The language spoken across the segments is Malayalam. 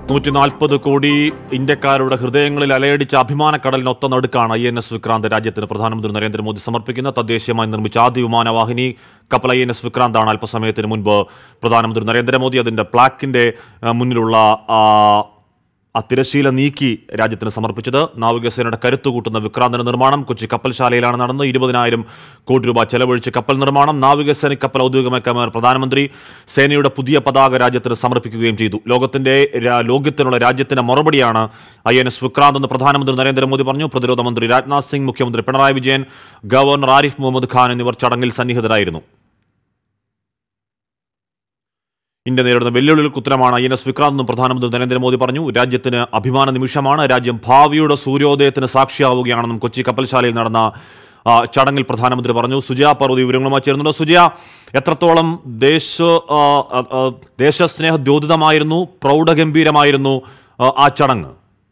നൂറ്റി നാൽപ്പത് കോടി ഇന്ത്യക്കാരുടെ ഹൃദയങ്ങളിൽ അലയടിച്ച അഭിമാനക്കടലിനൊത്ത നടുക്കാണ് ഐ എൻ എസ് വിക്രാന്ത് രാജ്യത്തിന് പ്രധാനമന്ത്രി നരേന്ദ്രമോദി സമർപ്പിക്കുന്ന തദ്ദേശീയമായി നിർമ്മിച്ച ആദ്യ വിമാനവാഹിനി കപ്പൽ ഐ എൻ എസ് വിക്രാന്താണ് അല്പസമയത്തിന് മുൻപ് പ്രധാനമന്ത്രി നരേന്ദ്രമോദി അതിന്റെ പ്ലാക്കിന്റെ ആ, മുന്നിലുള്ള ആ, ആ തിരശീല നീക്കി രാജ്യത്തിന് സമർപ്പിച്ചത് നാവികസേനയുടെ കരുത്തു കൂട്ടുന്ന വിക്രാന്തിന്റെ നിർമ്മാണം കൊച്ചി കപ്പൽശാലയിലാണ് നടന്നത് ഇരുപതിനായിരം കോടി രൂപ ചെലവഴിച്ച് കപ്പൽ നിർമ്മാണം നാവികസേന കപ്പൽ ഔദ്യോഗികമായി കൈമാറിയ പ്രധാനമന്ത്രി സേനയുടെ പുതിയ പതാക രാജ്യത്തിന് സമർപ്പിക്കുകയും ചെയ്തു ലോകത്തിന്റെ രാ- ലോകത്തിനുള്ള രാജ്യത്തിന്റെ മറുപടിയാണ് ഐ എൻ എസ് വിക്രാന്ത് എന്ന് പ്രധാനമന്ത്രി നരേന്ദ്രമോദി പറഞ്ഞു പ്രതിരോധ മന്ത്രി രാജ്നാഥ് സിംഗ് മുഖ്യമന്ത്രി പിണറായി വിജയൻ ഗവർണർ ആരിഫ് മുഹമ്മദ് ഖാൻ എന്നിവർ ചടങ്ങിൽ സന്നിഹിതരായിരുന്നു ഇന്ത്യ നേരിടുന്ന വെല്ലുവിളികൾക്ക് ഉത്തരമാണ് ഐ എൻ എസ് വിക്രാന്ത് എന്നും പ്രധാനമന്ത്രി നരേന്ദ്രമോദി പറഞ്ഞു രാജ്യത്തിന് അഭിമാന നിമിഷമാണ് രാജ്യം ഭാവിയുടെ സൂര്യോദയത്തിന് സാക്ഷിയാവുകയാണെന്നും കൊച്ചി കപ്പൽശാലയിൽ നടന്ന ആ, ചടങ്ങിൽ പ്രധാനമന്ത്രി പറഞ്ഞു സുജയ പർവതി വിവരങ്ങളുമായി ചേരുന്നുണ്ട് സുജയ എത്രത്തോളം ദേശ ആ, ആ, ആ, ദേശസ്നേഹ ദ്യോതിതമായിരുന്നു പ്രൗഢഗംഭീരമായിരുന്നു ആ, ആ ചടങ്ങ്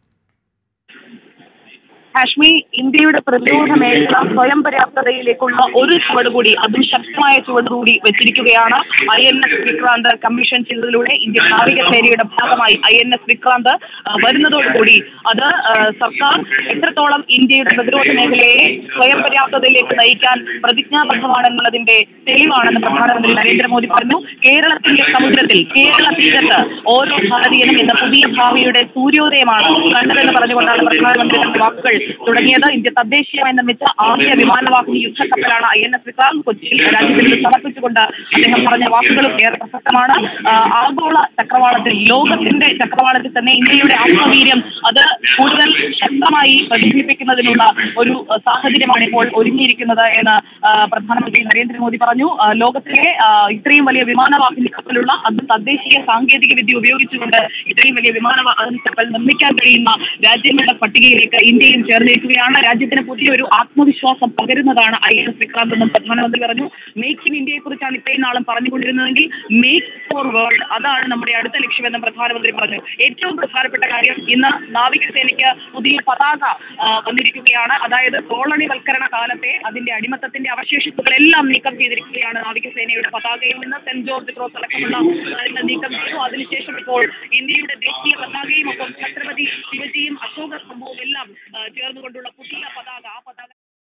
കാശ്മീർ ഇന്ത്യയുടെ പ്രതിരോധ മേഖല സ്വയം പര്യാപ്തതയിലേക്കുള്ള ഒരു ചുവട് കൂടി അതും ശക്തമായ ചുവട് കൂടി വെച്ചിരിക്കുകയാണ് I N S Vikrant commission ചെയ്തതിലൂടെ ഇന്ത്യൻ നാവികസേനയുടെ ഭാഗമായി ഐ എൻ എസ് വിക്രാന്ത് ആ, വരുന്നതോടുകൂടി അത് ആ, സർക്കാർ എത്രത്തോളം ഇന്ത്യയുടെ പ്രതിരോധ മേഖലയെ സ്വയം പര്യാപ്തതയിലേക്ക് നയിക്കാൻ പ്രതിജ്ഞാബദ്ധമാണെന്നുള്ളതിന്റെ തെളിവാണെന്ന് പ്രധാനമന്ത്രി നരേന്ദ്രമോദി പറഞ്ഞു കേരളത്തിന്റെ സമുദ്രത്തിൽ കേരള തീരത്ത് ഓരോ ഭാരതീയനും ഇന്ന് പുതിയ ഭാവിയുടെ സൂര്യോദയമാണ് കണ്ടതെന്ന് പറഞ്ഞുകൊണ്ടാണ് പ്രധാനമന്ത്രി തന്റെ വാക്കുകൾ തുടങ്ങിയത് ഇന്ത്യ തദ്ദേശീയമായി നിർമ്മിച്ച ആദ്യ വിമാനവാഹിനി യുദ്ധക്കപ്പലാണ് ഐ എൻ എസ് വിക്രാന്ത് കൊച്ചിയിൽ രാജ്യത്തിന് സമർപ്പിച്ചുകൊണ്ട് അദ്ദേഹം പറഞ്ഞ വാക്കുകളും ഏറെ പ്രസക്തമാണ് ആ, ആഗോള ചക്രവാളത്തിൽ ലോകത്തിന്റെ ചക്രവാളത്തിൽ തന്നെ ഇന്ത്യയുടെ ആത്മവീര്യം അത് കൂടുതൽ ശക്തമായി പ്രതിഫലിപ്പിക്കുന്നതിനുള്ള ഒരു ആ, സാഹചര്യമാണ് ഇപ്പോൾ ഒരുങ്ങിയിരിക്കുന്നത് എന്ന് ആ, പ്രധാനമന്ത്രി നരേന്ദ്രമോദി പറഞ്ഞു ആ, ലോകത്തിലെ ആ, ഇത്രയും വലിയ വിമാനവാഹിനി കപ്പലുള്ള അത് തദ്ദേശീയ സാങ്കേതിക വിദ്യ ഉപയോഗിച്ചുകൊണ്ട് ഇത്രയും വലിയ വിമാനവാഹിനി കപ്പൽ നിർമ്മിക്കാൻ കഴിയുന്ന രാജ്യങ്ങളുടെ പട്ടികയിലേക്ക് ഇന്ത്യയും ചേർന്നിരിക്കുകയാണ് രാജ്യത്തിന് പുതിയൊരു ആത്മവിശ്വാസം പകരുന്നതാണ് ഐ എസ് വിക്രാന്ത് എന്നും പ്രധാനമന്ത്രി പറഞ്ഞു മേക്ക് ഇൻ ഇന്ത്യയെ കുറിച്ചാണ് ഇത്രയും നാളും പറഞ്ഞുകൊണ്ടിരുന്നതെങ്കിൽ മേക്ക് ഫോർ വേൾഡ് അതാണ് നമ്മുടെ അടുത്ത ലക്ഷ്യമെന്നും പ്രധാനമന്ത്രി പറഞ്ഞു ഏറ്റവും പ്രധാനപ്പെട്ട കാര്യം ഇന്ന് നാവികസേനയ്ക്ക് പുതിയ പതാക ആ, വന്നിരിക്കുകയാണ് അതായത് കോളണിവൽക്കരണ കാലത്തെ അതിന്റെ അടിമത്തത്തിന്റെ അവശേഷിപ്പുകളെല്ലാം നീക്കം ചെയ്തിരിക്കുകയാണ് നാവികസേനയുടെ പതാകയിൽ നിന്ന് സെന്റ് ജോർജ് ക്രോസ് അടക്കമുള്ള കാര്യങ്ങൾ നീക്കം ചെയ്തു അതിനുശേഷം ഇപ്പോൾ ഇന്ത്യയുടെ ദേശീയ പതാകയും ഒപ്പം ഛത്രപതി ശിവജിയും അശോക സ്തംഭവും എല്ലാം ആ, ചേർന്നുകൊണ്ടുള്ള പുതിയ പതാക ആ പതാക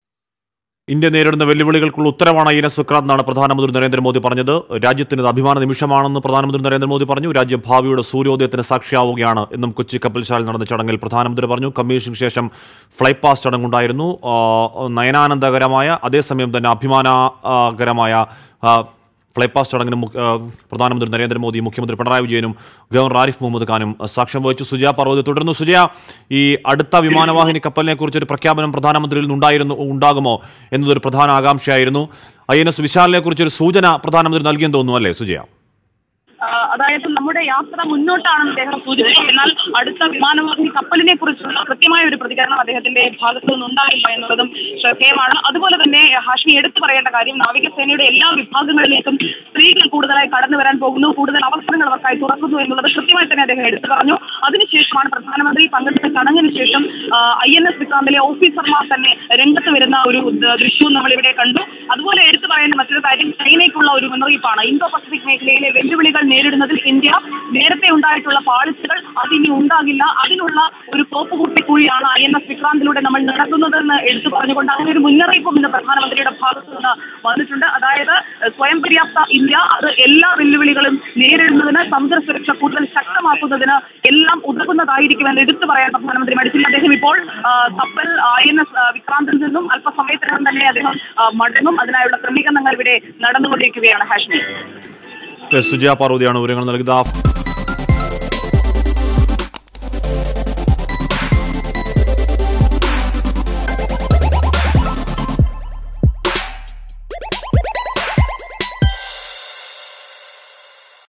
ഇന്ത്യ നേരിടുന്ന വെല്ലുവിളികൾക്കുള്ള ഉത്തരവാണ് ഐ എൻ എസ് വിക്രാന്ത് എന്നാണ് പ്രധാനമന്ത്രി നരേന്ദ്രമോദി പറഞ്ഞത് രാജ്യത്തിന് ഇത് അഭിമാന നിമിഷമാണെന്ന് പ്രധാനമന്ത്രി നരേന്ദ്രമോദി പറഞ്ഞു രാജ്യം ഭാവിയുടെ സൂര്യോദയത്തിന് സാക്ഷിയാവുകയാണ് എന്നും കൊച്ചി കപ്പൽശാലയിൽ നടന്ന ചടങ്ങിൽ പ്രധാനമന്ത്രി പറഞ്ഞു കമ്മീഷന് ശേഷം ഫ്ലൈ പാസ് ചടങ്ങുണ്ടായിരുന്നു ആ, നയനാനന്ദകരമായ അതേസമയം തന്നെ അഭിമാനകരമായ ആ, ഫ്ലൈ പാസ് ചടങ്ങിന് മു- ആ, പ്രധാനമന്ത്രി നരേന്ദ്രമോദി മുഖ്യമന്ത്രി പിണറായി വിജയനും ഗവർണർ ആരിഫ് മുഹമ്മദ് ഖാനും ആ, സാക്ഷ്യം വഹിച്ചു സുജയ പർവ്വതി തുടർന്നു സുജയ ഈ അടുത്ത വിമാനവാഹിനി കപ്പലിനെ കുറിച്ചൊരു പ്രഖ്യാപനം പ്രധാനമന്ത്രിയിൽ നിന്നുണ്ടായിരുന്നു ഉണ്ടാകുമോ എന്നതൊരു പ്രധാന ആകാംക്ഷയായിരുന്നു ഐ എൻ എസ് വിശാലിനെ കുറിച്ചൊരു സൂചന പ്രധാനമന്ത്രി നൽകിയെന്ന് തോന്നുന്നു അല്ലേ സുജയ ആ, അതായത് നമ്മുടെ യാത്ര മുന്നോട്ടാണെന്ന് അദ്ദേഹം സൂചിപ്പിച്ചു എന്നാൽ അടുത്ത വിമാനവാഹിനി കപ്പലിനെ കുറിച്ചുള്ള കൃത്യമായ ഒരു പ്രതികരണം അദ്ദേഹത്തിന്റെ ഭാഗത്തു നിന്നുണ്ടായില്ല എന്നുള്ളതും ശ്രദ്ധേയമാണ് അതുപോലെ തന്നെ ഹാഷ്മി എടുത്തു പറയേണ്ട കാര്യം നാവികസേനയുടെ എല്ലാ വിഭാഗങ്ങളിലേക്കും സ്ത്രീകൾ കൂടുതലായി കടന്നു വരാൻ പോകുന്നു കൂടുതൽ അവസരങ്ങൾ അവർക്കായി തുറക്കുന്നു എന്നുള്ളത് കൃത്യമായി തന്നെ അദ്ദേഹം എടുത്തു പറഞ്ഞു അതിനുശേഷമാണ് പ്രധാനമന്ത്രി പങ്കെടുത്ത ചടങ്ങിന് ശേഷം ഐ എൻ എസ് വിക്രാന്തിലെ ഓഫീസർമാർ തന്നെ രംഗത്ത് വരുന്ന ഒരു ദ- ദൃശ്യവും നമ്മൾ ഇവിടെ കണ്ടു അതുപോലെ എടുത്തു പറയേണ്ട മറ്റൊരു കാര്യം ചൈനയ്ക്കുള്ള ഒരു മുന്നറിയിപ്പാണ് ഇന്തോ പസഫിക് മേഖലയിലെ വെല്ലുവിളികൾ നേരിടുന്നതിൽ ഇന്ത്യ നേരത്തെ ഉണ്ടായിട്ടുള്ള പാളിച്ചകൾ അതിനി ഉണ്ടാകില്ല അതിനുള്ള ഒരു തോപ്പുകൂട്ടി കൂടിയാണ് ഐ എൻ എസ് വിക്രാന്തിലൂടെ നമ്മൾ നടത്തുന്നതെന്ന് എടുത്തു പറഞ്ഞുകൊണ്ട് അങ്ങനെ ഒരു മുന്നറിയിപ്പും ഇന്ന് പ്രധാനമന്ത്രിയുടെ ഭാഗത്തു നിന്ന് വന്നിട്ടുണ്ട് അതായത് എഹ്, സ്വയം പര്യാപ്ത ഇന്ത്യ അത് എല്ലാ വെല്ലുവിളികളും നേരിടുന്നതിന് സമുദ്ര സുരക്ഷ കൂടുതൽ ശക്തമാക്കുന്നതിന് എല്ലാം ഉതകുന്നതായിരിക്കുമെന്ന് എടുത്തു പറയാൻ പ്രധാനമന്ത്രി മടിച്ചില്ല അദ്ദേഹം ഇപ്പോൾ ആ, കപ്പൽ ഐ എൻ എസ് വിക്രാന്തിൽ നിന്നും അല്പസമയത്തിനകം തന്നെ അദ്ദേഹം ആ, മടങ്ങും അതിനായുള്ള ക്രമീകരണങ്ങൾ ഇവിടെ നടന്നുകൊണ്ടിരിക്കുകയാണ് ഹാഷ്മി സുജയ പാർവതിയാണ് വിവരങ്ങൾ നൽകിയത്